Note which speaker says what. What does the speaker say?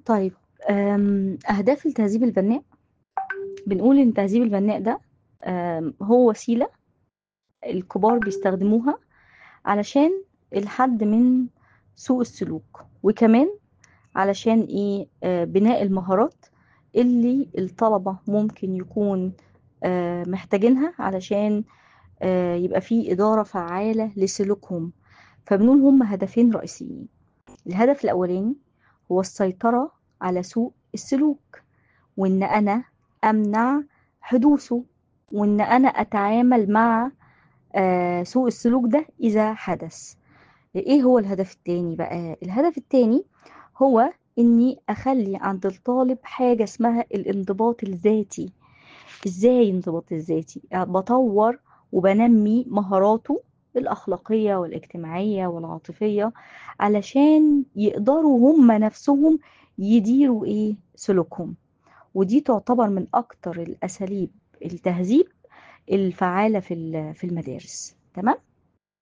Speaker 1: طيب آمم، أهداف التهذيب البناء بنقول إن التهذيب البناء ده آمم، هو وسيلة الكبار بيستخدموها علشان الحد من سوء السلوك وكمان علشان إيه آه، بناء المهارات اللي الطلبة ممكن يكون آه، محتاجينها علشان آه، يبقى في إدارة فعالة لسلوكهم فبنقول هم هدفين رئيسيين الهدف الأولاني هو السيطرة على سوء السلوك وإن أنا أمنع حدوثه وإن أنا أتعامل مع آه، سوء السلوك ده إذا حدث إيه هو الهدف التاني بقى الهدف التاني هو إني أخلي عند الطالب حاجة اسمها الانضباط الذاتي إزاي الانضباط الذاتي بطور وبنمي مهاراته الأخلاقية والاجتماعية والعاطفية علشان يقدروا هم نفسهم يديروا إيه سلوكهم ودي تعتبر من أكتر الأساليب التهذيب الفعالة في في المدارس تمام